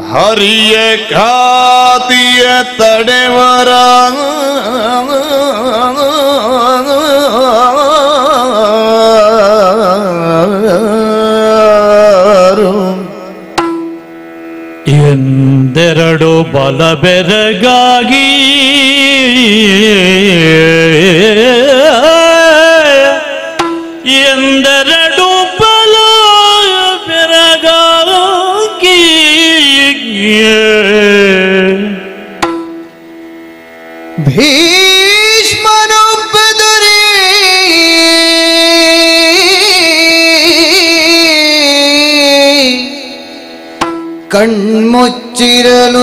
ಹರಿಯ ಖಾತಿಯ ತಡೆವರ ಎಂದೆರಡು ಬಲ ಬೆರಗಾಗಿ ಎಂದೆರಡು ಬಲ ಬೆರಗಾಗಿ ಭೀಷ್ಮನೊಬ್ಬದರೆ ಕಣ್ಮುಚ್ಚಿರಲು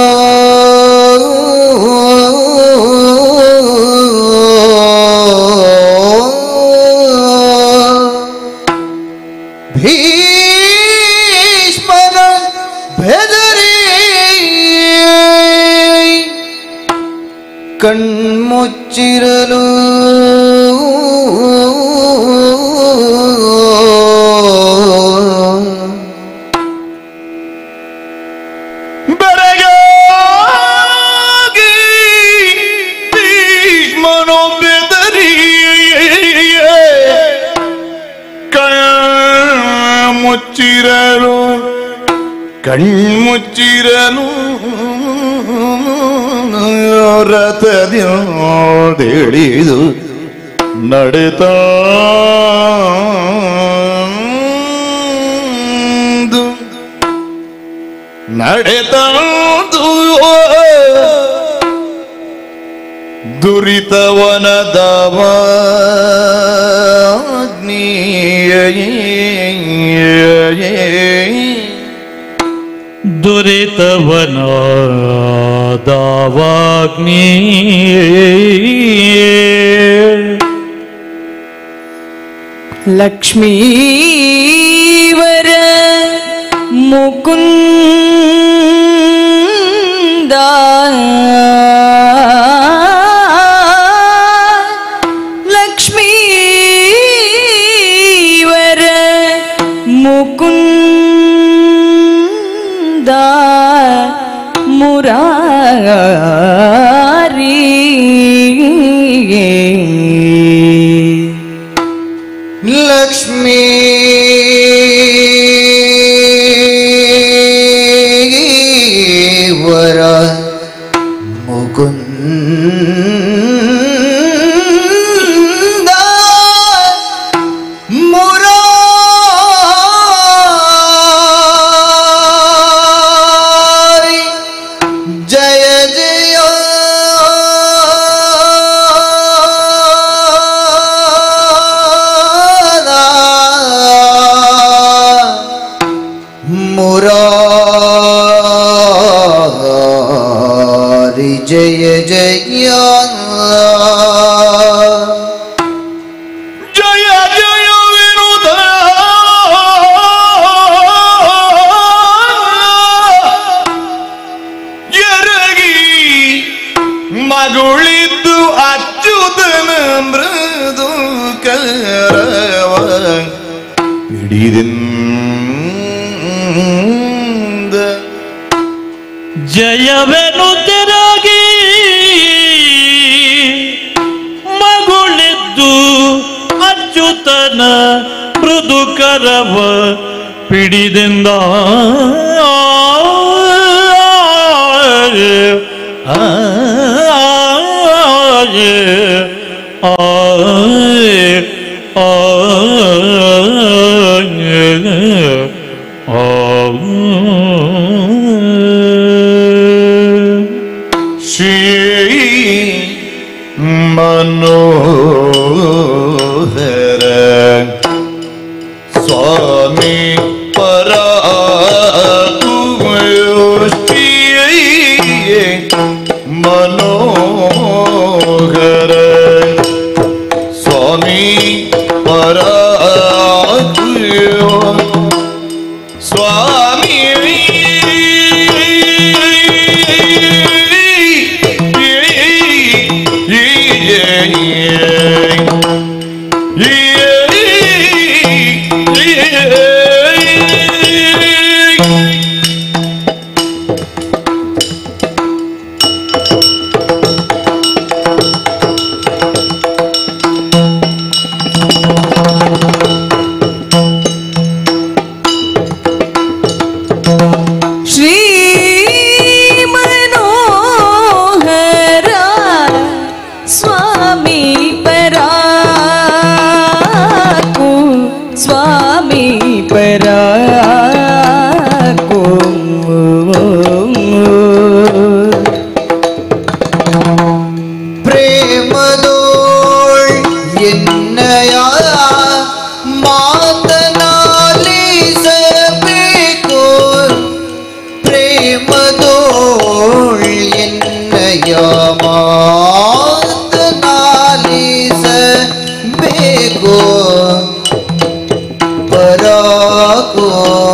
ಭೀಷ್ಮನ ಬೆದರಿ ಕಣ್ಮುಚ್ಚಿರಲು ಬೆರಗಾಗಿ ಭೀಷ್ಮನು ಬೆದರಿ ಕಣ್ಮುಚ್ಚಿರಲು ಕಣ್ಮುಚ್ಚಿರಲು ರಥದಿಳಿದು ನಡೆತ ನಡೆತಂದು ದುರಿತವನದವ ದುರಿತವನ ದಾವಾಗ್ನಿ ಲಕ್ಷ್ಮೀವರ ಮುಕುಂದ ಲಕ್ಷ್ಮೀವರ ಮುಕುಂದ ಮುರಾರಿ ಲಕ್ಷ್ಮೀ ವರ ಮುಕುಂದ ಮುರಾರಿ ಜಯ ಜಯ ಮುರಾರಿ ಜಯ ಜಯ ಜಯ ಜಯ ವಿನುದ ಎರಗಿ ಮಗುಳಿದ್ದು ಅಚ್ಚುತನ ಮೃದು ಕರವ ಹಿಡಿದಿಂದ ಜಯವೆನು ತೆರಗಿ ಮಗುಳಿದ್ದು ಅಚ್ಯುತನ ಮೃದು ಕರವ ಪಿಡಿದಿಂದ ಆ, ಆ, ಆ, ಶ್ರೀ ಮನೋಹರ ಸ್ವಾಮಿ ಪರ ಮನೋಹರ ಸ್ವಾಮಿ ಪರ ಸ್ವಾಮಿ ಮಾತನಾಲಿಸಬೇಕು ಪರಾಕೋ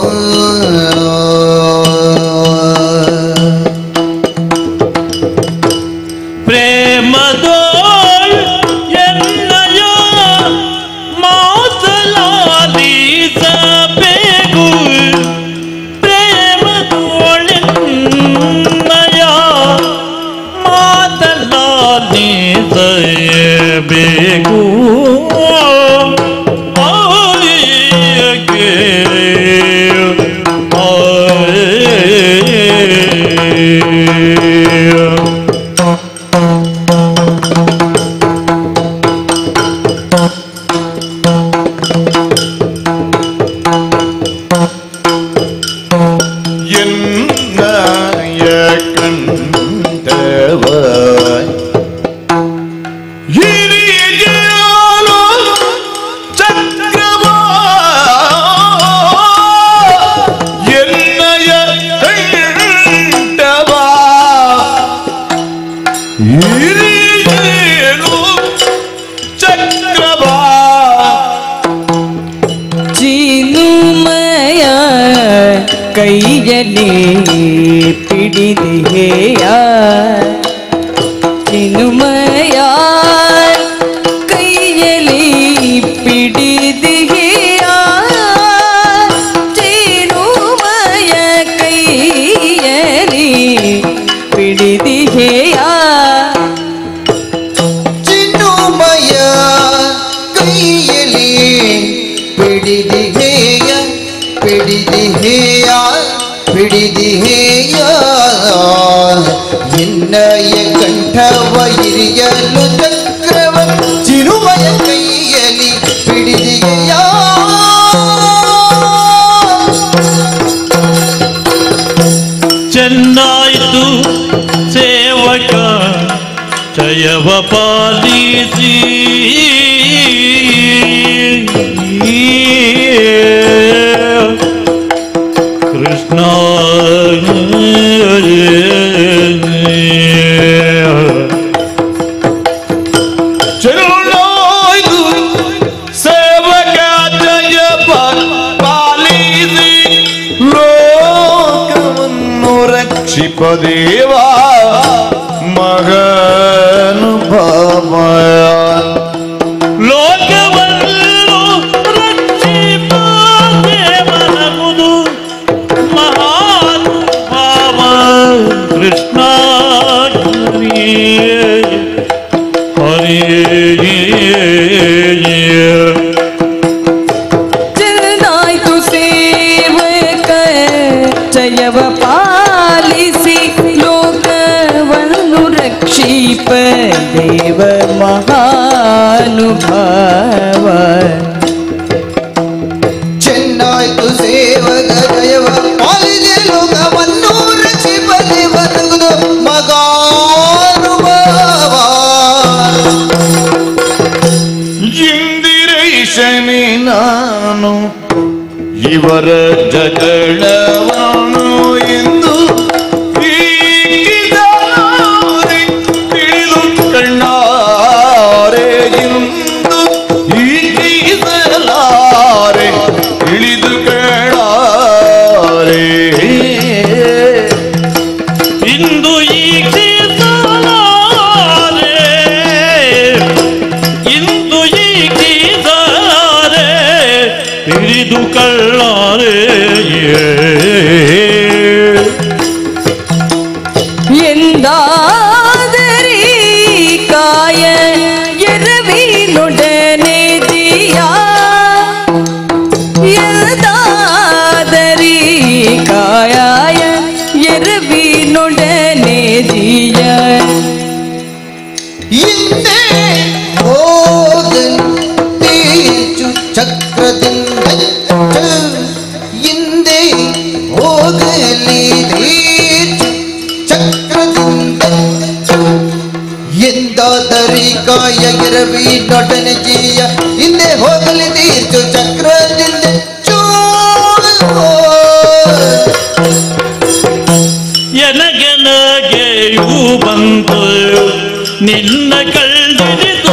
ಪ್ರೇಮದೋಳ್ ಎನ್ನಯ ಮಾತಲಾಲಿಸಬೇಕು ಪ್ರೇಮದೋಳೆನ್ನಯ ಮಾತಲಾಲಿಸಬೇಕು ಆಯೇ என்னய கண்டவ ಹಿರಿಯನು ಚಕ್ರವ ಎನ್ನಯ ಕಂಡವ ಹಿರಿಯನು ಚಕ್ರವ ಚಿನುಮಯ ಕೈಯಲ್ಲಿ ಪಿಡಿದೆಯ ಚಿನುಮಯ ಕೈಯಲ್ಲಿ ಪಿಡಿದೆಯ ಚಿನುಮಯ ಕೈಯಲ್ಲಿ ಪಿಡಿದೆಯ ಚಿನ್ನುಮಯ ಕೈಯಲ್ಲಿ ಪಿಡಿದಿಹೇಯ ಪಿಡಿದಿಹೇಯ ಪಿಡಿದಿಹೇಯ ಎನ್ನಯ ಕಂಠವ ಹಿರಿಯಲು ಚಕ್ರವ ಚಿರುಮಯ ಕೈಯಲ್ಲಿ ಪಿಡಿದಿಹೇಯ ಚೆನ್ನಾಯಿತು ಸೇವಕ ಜಯವ ಪಾಲಿಸಿ ಕೃಷ್ಣ ಚೆರುಳಾಯ್ದು ಸೇವಕ ಜಯ ಪಾಲಿಸಿ ಲೋಕವನ್ನು ರಕ್ಷಿಪ ದೇವ ಮಗನುಭವ ಲೋಕವನ್ನು ರಕ್ಷಿಪ ದೇವನಗುದು ಮಹಾನುಭಾವ ಕೃಷ್ಣ ಹರಿಯೇ ಚೆಂದಾಯ್ತು ಸೇವಕ ಜಯವ ಪಾಲಿಸಿ ಲೋಕವನ್ನು ರಕ್ಷಿಪ ದೇವ ಮಹಾನುಭಾವ ಚೆನ್ನಾಯ್ತು ಸೇವಕ ಜಯವ ಪಾಲಿದೆ ಲೋಕವನ್ನು ರಕ್ಷಿಪಲಿ ಬದುಕುದು ಮಗಾನುಭಾವ ಇಂದಿರೇಶನೇ ನಾನು ಇವರ ಜಗಳವನು ಎಂದು ಹೀಗಿದ್ದಾರೆ ತಿಳಿದು ಕಣ್ಣಾರೆ ಇಂದು ಹೀಗಿಸಲಾರೆ ತಿಳಿದು ಕಣ್ಣಾರೆ ಇಂದು ಈಗಿದ್ದಾರೆ ಇಂದು ಈಗಿದ್ದಾರೆ ಹಿಡಿದು ಕಳ್ಳಾರೆ ಎಂದಾದರಿ ಕಾಯ ಎರವಿನೊಡನೆ ದಿಯ ಎಂದಾದರಿ ಕಾಯ ಎರವಿನೊಡನೆ ದಿಯ ಹಿಂದೆ ಹೋಗಂತೀಚು ಚಕ್ರದಿಂದ ಹಿಂದೆ ಹೋಗಲಿ ಚಕ್ರದಿಂದ ಎಂದಾದರಿ ಕಾಯ ಗಿರವಿ ನೊಡನೆ ಜೀಯ ಹಿಂದೆ ಹೋಗಲಿ ತೀರ್ಚು ಚಕ್ರದಿಂದ ಚೂಳು ಎನಗೆನಗೆಯೂ ಬಂದ ಬಂತು ನಿನ್ನ ಕಳ್ಳಿರಿದು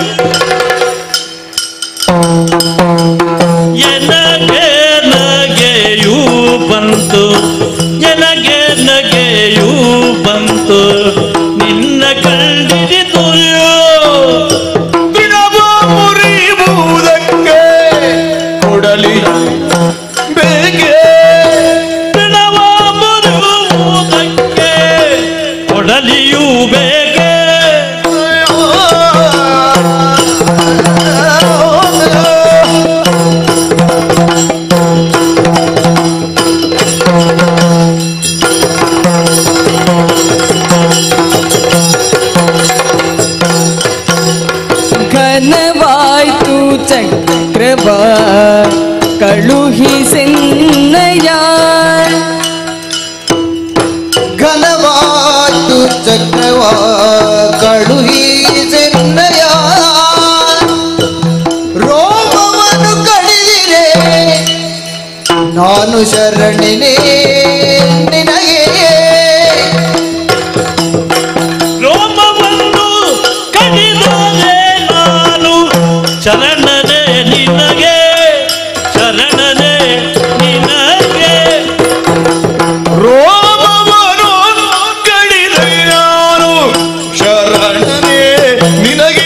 ಎನಗೆ ನಗೆಯೂ ಬಂತು ಎನಗೆ ನಗೆಯೂ ಬಂತು ನಿನ್ನ ಕಳ್ಳಿರಿದು ದಿನವ ಮುರಿಯುವುದಕ್ಕೆ ಕೊಡಲಿ ಬೇಗೆ ಬಿಣವ ಮುರುವುದಕ್ಕೆ ಕೊಡಲಿಯೂ ಬೇಕೆ ಘನವಾಯ್ತು ಚಕ್ರವ ಕಳುಹಿಸೆನ್ನಯ ಘನವಾತು ಚಕ್ರವ ಕಳುಹಿಸೆನ್ನಯ ರೋಮವನ್ನು ಕಡಿದಿರೆ ನಾನು ಶರಣಿನೇ ನಿನಗೆ ರೋಮವನ್ನು ಕಡಿದರೆ ನಾನು ಶರಣನೆ ನಿನಗೆ ಶರಣನೆ ನಿನಗೆ ರೋಮವನು ಕಡಿದೆ ನಾನು ಶರಣನೇ ನಿನಗೆ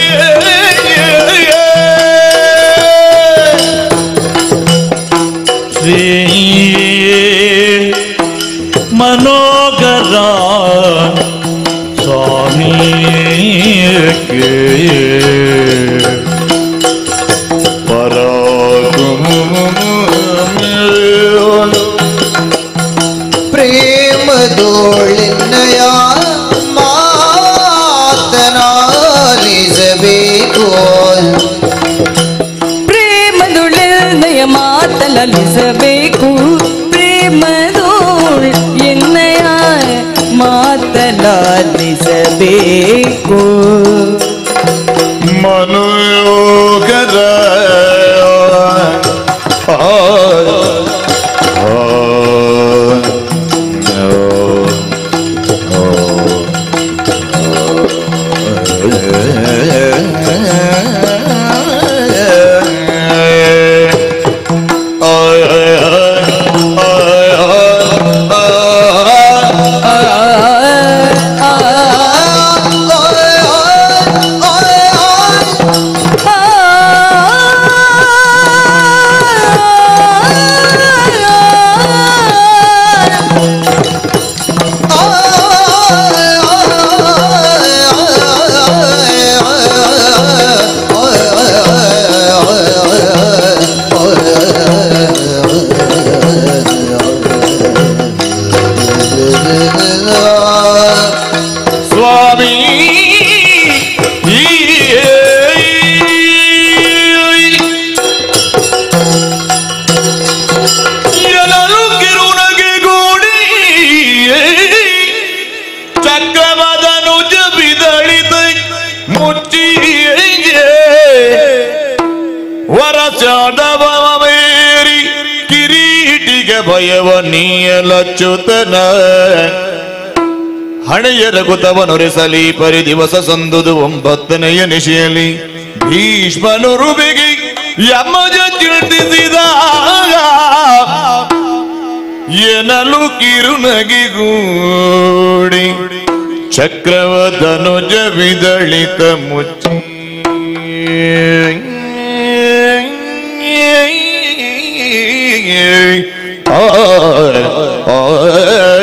ಶ್ರೀ ಮನೋಗರ ಸ್ವಾಮಿಗೆ ಪ್ರೇಮದೋಳಿನ್ನಯ ಮಾತನಾಲಿಸಬೇಕು ಪ್ರೇಮದುಳೆನ್ನಯ ಮಾತಲಲಿಸಬೇಕು ಪ್ರೇಮದೋಳ್ ಎನ್ನಯ ಮಾತಲಾಲಿಸಬೇಕು ಮನುಯೋಗದ ಆ, ಆ, ಸ್ವಾಮಿ ಎಲ್ಲರೂ ಕಿರುನಗೆ ಗೂಡಿ ಚಕ್ರವದನು ಜಬಿದಳಿದ ಮುಚ್ಚಿ ವರಚಾದವ ಮೇರಿ ಕಿರೀಟಿಗೆ ಭಯವ ನೀಯಲಚ್ಚುತನ ಹಣೆಯರ ಗುತವನುರೆಸಲಿ ಪರಿ ದಿವಸ ಸಂದುದು ಒಂಬತ್ತನೆಯ ನಿಶೆಯಲ್ಲಿ ಭೀಷ್ಮನು ಬಿಗಿ ಯಮಜ ಚಿಂತಿಸಿದಾಗ ಎನಲು ಕಿರುನಗಿಗೂಡಿ ಚಕ್ರವದನುಜ ವಿದಳಿತ ಮುಚ್ಚಿ ಆ, ಆ, ಆ,